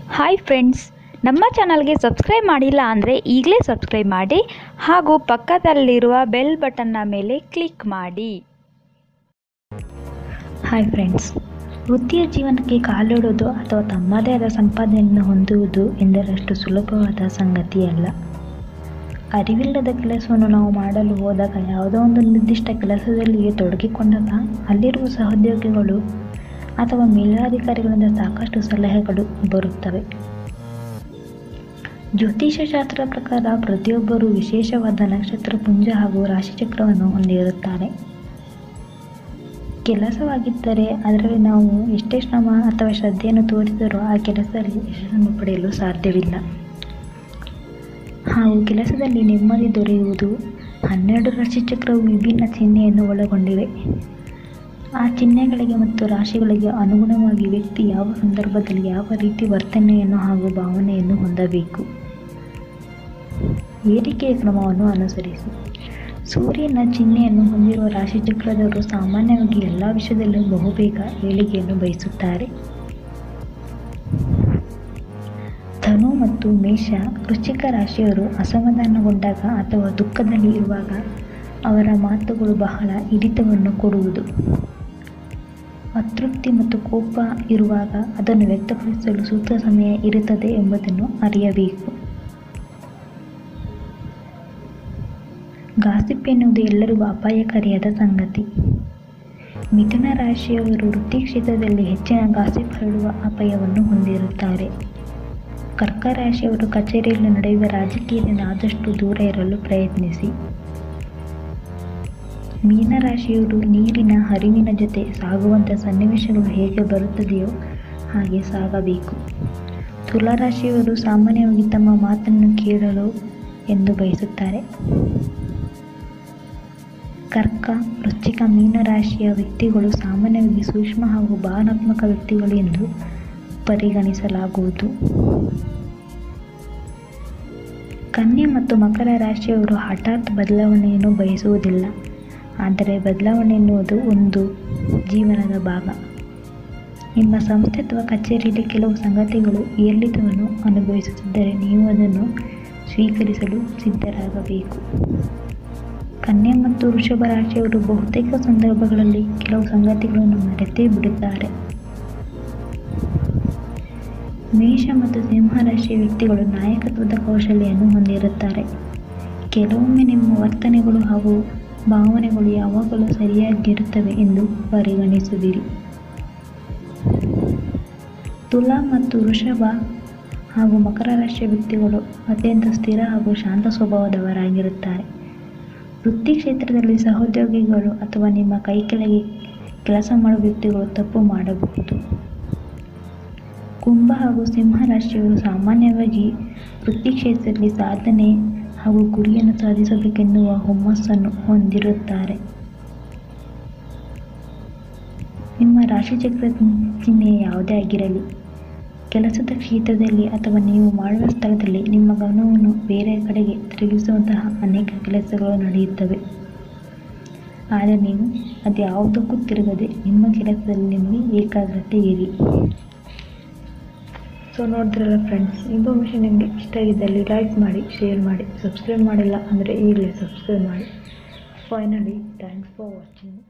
hi friends ನಮ್ಮ ಚಾನಲ್ಗೆ subscribe ಮಾಡಿಲ್ಲ ಅಂದರೆ ಈಗಲೇ ಸಬ್ಸ್ಕ್ರೈಬ್ ಮಾಡಿ ಹಾಗೂ ಪಕ್ಕದಲ್ಲಿರುವ ಬೆಲ್ ಬಟನ್ನ ಮೇಲೆ ಕ್ಲಿಕ್ ಮಾಡಿ ಹಾಯ್ ಫ್ರೆಂಡ್ಸ್ ವೃತ್ತಿಯ ಜೀವನಕ್ಕೆ ಕಾಲಿಡುವುದು ಅಥವಾ ತಮ್ಮದೇ ಆದ ಸಂಪಾದನೆಯನ್ನು ಹೊಂದುವುದು ಎಂದರಷ್ಟು ಸುಲಭವಾದ ಸಂಗತಿಯಲ್ಲ ಅರಿವಿಲ್ಲದ ಕೆಲಸವನ್ನು ನಾವು ಮಾಡಲು ಹೋದಾಗ ಯಾವುದೋ ಒಂದು ನಿರ್ದಿಷ್ಟ ಕೆಲಸದಲ್ಲಿಯೇ ತೊಡಗಿಕೊಂಡಾಗ ಅಲ್ಲಿರುವ ಸಹೋದ್ಯೋಗಿಗಳು ಅಥವಾ ಮೇಲಾಧಿಕಾರಿಗಳಿಂದ ಸಾಕಷ್ಟು ಸಲಹೆಗಳು ಬರುತ್ತವೆ ಜ್ಯೋತಿಷ್ಯ ಶಾಸ್ತ್ರದ ಪ್ರಕಾರ ಪ್ರತಿಯೊಬ್ಬರೂ ವಿಶೇಷವಾದ ನಕ್ಷತ್ರ ಪುಂಜ ಹಾಗೂ ರಾಶಿಚಕ್ರವನ್ನು ಹೊಂದಿರುತ್ತಾರೆ ಕೆಲಸವಾಗಿದ್ದರೆ ಅದರಲ್ಲಿ ನಾವು ಎಷ್ಟೇ ಶ್ರಮ ಅಥವಾ ಶ್ರದ್ಧೆಯನ್ನು ತೋರಿದರೂ ಆ ಕೆಲಸದಲ್ಲಿ ಯಶಸ್ಸನ್ನು ಪಡೆಯಲು ಸಾಧ್ಯವಿಲ್ಲ ಹಾಗೂ ಕೆಲಸದಲ್ಲಿ ನೆಮ್ಮದಿ ದೊರೆಯುವುದು ಹನ್ನೆರಡು ರಾಶಿಚಕ್ರವು ವಿಭಿನ್ನ ಚಿಹ್ನೆಯನ್ನು ಒಳಗೊಂಡಿವೆ ಆ ಚಿಹ್ನೆಗಳಿಗೆ ಮತ್ತು ರಾಶಿಗಳಿಗೆ ಅನುಗುಣವಾಗಿ ವ್ಯಕ್ತಿ ಯಾವ ಸಂದರ್ಭದಲ್ಲಿ ಯಾವ ರೀತಿ ವರ್ತನೆಯನ್ನು ಹಾಗೂ ಭಾವನೆಯನ್ನು ಹೊಂದಬೇಕು ಏರಿಕೆಯ ಕ್ರಮವನ್ನು ಅನುಸರಿಸಿ ಸೂರ್ಯನ ಚಿಹ್ನೆಯನ್ನು ಹೊಂದಿರುವ ರಾಶಿಚಕ್ರದವರು ಸಾಮಾನ್ಯವಾಗಿ ಎಲ್ಲ ವಿಷಯದಲ್ಲೂ ಬಹುಬೇಗ ಏಳಿಗೆಯನ್ನು ಬಯಸುತ್ತಾರೆ ಧನು ಮತ್ತು ಮೇಷ ವೃಶ್ಚಿಕ ರಾಶಿಯವರು ಅಸಮಾಧಾನಗೊಂಡಾಗ ಅಥವಾ ದುಃಖದಲ್ಲಿ ಇರುವಾಗ ಅವರ ಮಾತುಗಳು ಬಹಳ ಹಿಡಿತವನ್ನು ಕೊಡುವುದು ಅತೃಪ್ತಿ ಮತ್ತು ಕೋಪ ಇರುವಾಗ ಅದನ್ನು ವ್ಯಕ್ತಪಡಿಸಲು ಸೂಕ್ತ ಸಮಯ ಇರುತ್ತದೆ ಎಂಬುದನ್ನು ಅರಿಯಬೇಕು ಗಾಸಿಪ್ ಎನ್ನುವುದು ಎಲ್ಲರಿಗೂ ಅಪಾಯಕಾರಿಯಾದ ಸಂಗತಿ ಮಿಥುನ ರಾಶಿಯವರು ವೃತ್ತಿ ಕ್ಷೇತ್ರದಲ್ಲಿ ಹೆಚ್ಚಿನ ಗಾಸಿಪ್ ಹರಡುವ ಅಪಾಯವನ್ನು ಹೊಂದಿರುತ್ತಾರೆ ಕರ್ಕ ರಾಶಿಯವರು ಕಚೇರಿಯಲ್ಲಿ ನಡೆಯುವ ರಾಜಕೀಯದಿಂದ ಆದಷ್ಟು ದೂರ ಇರಲು ಪ್ರಯತ್ನಿಸಿ ಮೀನರಾಶಿಯವರು ನೀರಿನ ಹರಿವಿನ ಜೊತೆ ಸಾಗುವಂಥ ಸನ್ನಿವೇಶಗಳು ಹೇಗೆ ಬರುತ್ತದೆಯೋ ಹಾಗೆ ಸಾಗಬೇಕು ತುಲಾರಾಶಿಯವರು ಸಾಮಾನ್ಯವಾಗಿ ತಮ್ಮ ಮಾತನ್ನು ಕೇಳಲು ಎಂದು ಬಯಸುತ್ತಾರೆ ಕರ್ಕ ವೃಶ್ಚಿಕ ಮೀನರಾಶಿಯ ವ್ಯಕ್ತಿಗಳು ಸಾಮಾನ್ಯವಾಗಿ ಸೂಕ್ಷ್ಮ ಹಾಗೂ ಭಾವನಾತ್ಮಕ ವ್ಯಕ್ತಿಗಳು ಎಂದು ಪರಿಗಣಿಸಲಾಗುವುದು ಕನ್ಯೆ ಮತ್ತು ಮಕರ ರಾಶಿಯವರು ಹಠಾತ್ ಬದಲಾವಣೆಯನ್ನು ಬಯಸುವುದಿಲ್ಲ ಆದರೆ ಬದಲಾವಣೆ ಎನ್ನುವುದು ಒಂದು ಜೀವನದ ಭಾಗ ನಿಮ್ಮ ಸಂಸ್ಥೆ ಅಥವಾ ಕಚೇರಿಯಲ್ಲಿ ಕೆಲವು ಸಂಗತಿಗಳು ಏರಿಳಿತವನ್ನು ಅನುಭವಿಸುತ್ತಿದ್ದರೆ ನೀವು ಅದನ್ನು ಸ್ವೀಕರಿಸಲು ಸಿದ್ಧರಾಗಬೇಕು ಕನ್ಯೆ ಮತ್ತು ವೃಷಭ ರಾಶಿಯವರು ಬಹುತೇಕ ಸಂದರ್ಭಗಳಲ್ಲಿ ಕೆಲವು ಸಂಗತಿಗಳನ್ನು ಮರೆತೇ ಬಿಡುತ್ತಾರೆ ಮೇಷ ಮತ್ತು ಸಿಂಹ ರಾಶಿಯ ವ್ಯಕ್ತಿಗಳು ನಾಯಕತ್ವದ ಕೌಶಲ್ಯವನ್ನು ಹೊಂದಿರುತ್ತಾರೆ ಕೆಲವೊಮ್ಮೆ ನಿಮ್ಮ ವರ್ತನೆಗಳು ಹಾಗೂ ಭಾವನೆಗಳು ಯಾವಾಗಲೂ ಸರಿಯಾಗಿರುತ್ತವೆ ಎಂದು ಪರಿಗಣಿಸುವಿರಿ ತುಲಾ ಮತ್ತು ವೃಷಭ ಹಾಗೂ ಮಕರ ರಾಶಿಯ ವ್ಯಕ್ತಿಗಳು ಅತ್ಯಂತ ಸ್ಥಿರ ಹಾಗೂ ಶಾಂತ ಸ್ವಭಾವದವರಾಗಿರುತ್ತಾರೆ ವೃತ್ತಿ ಕ್ಷೇತ್ರದಲ್ಲಿ ಸಹೋದ್ಯೋಗಿಗಳು ಅಥವಾ ನಿಮ್ಮ ಕೈ ಕೆಳಗೆ ಕೆಲಸ ಮಾಡುವ ವ್ಯಕ್ತಿಗಳು ತಪ್ಪು ಮಾಡಬಹುದು ಕುಂಭ ಹಾಗೂ ಸಿಂಹ ರಾಶಿಯವರು ಸಾಮಾನ್ಯವಾಗಿ ವೃತ್ತಿ ಕ್ಷೇತ್ರದಲ್ಲಿ ಸಾಧನೆ ಹಾಗೂ ಗುರಿಯನ್ನು ಸಾಧಿಸಬೇಕೆನ್ನುವ ಹುಮ್ಮಸ್ಸನ್ನು ಹೊಂದಿರುತ್ತಾರೆ ನಿಮ್ಮ ರಾಶಿಚಕ್ರ ಚಿಹ್ನೆ ಯಾವುದೇ ಆಗಿರಲಿ ಕೆಲಸದ ಕ್ಷೇತ್ರದಲ್ಲಿ ಅಥವಾ ನೀವು ಮಾಡುವ ಸ್ಥಳದಲ್ಲಿ ನಿಮ್ಮ ಗಮನವನ್ನು ಬೇರೆ ಕಡೆಗೆ ತಿರುಗಿಸುವಂತಹ ಅನೇಕ ಕೆಲಸಗಳು ನಡೆಯುತ್ತವೆ ಆದರೆ ನೀವು ಅದು ಯಾವುದಕ್ಕೂ ತಿರುಗದೆ ನಿಮ್ಮ ಕೆಲಸದಲ್ಲಿ ನಿಮಗೆ ಏಕಾಗ್ರತೆ ಇರಿ ಸೊ ನೋಡಿದ್ರಲ್ಲ ಫ್ರೆಂಡ್ಸ್ ಇನ್ಫಾರ್ಮೇಷನ್ ನಿಮಗೆ ಇಷ್ಟ ಆಗಿದ್ದಲ್ಲಿ ಲೈಕ್ ಮಾಡಿ ಶೇರ್ ಮಾಡಿ ಸಬ್ಸ್ಕ್ರೈಬ್ ಮಾಡಿಲ್ಲ ಅಂದರೆ ಈಗಲೇ ಸಬ್ಸ್ಕ್ರೈಬ್ ಮಾಡಿ ಫೈನಲಿ ಥ್ಯಾಂಕ್ಸ್ ಫಾರ್ ವಾಚಿಂಗ್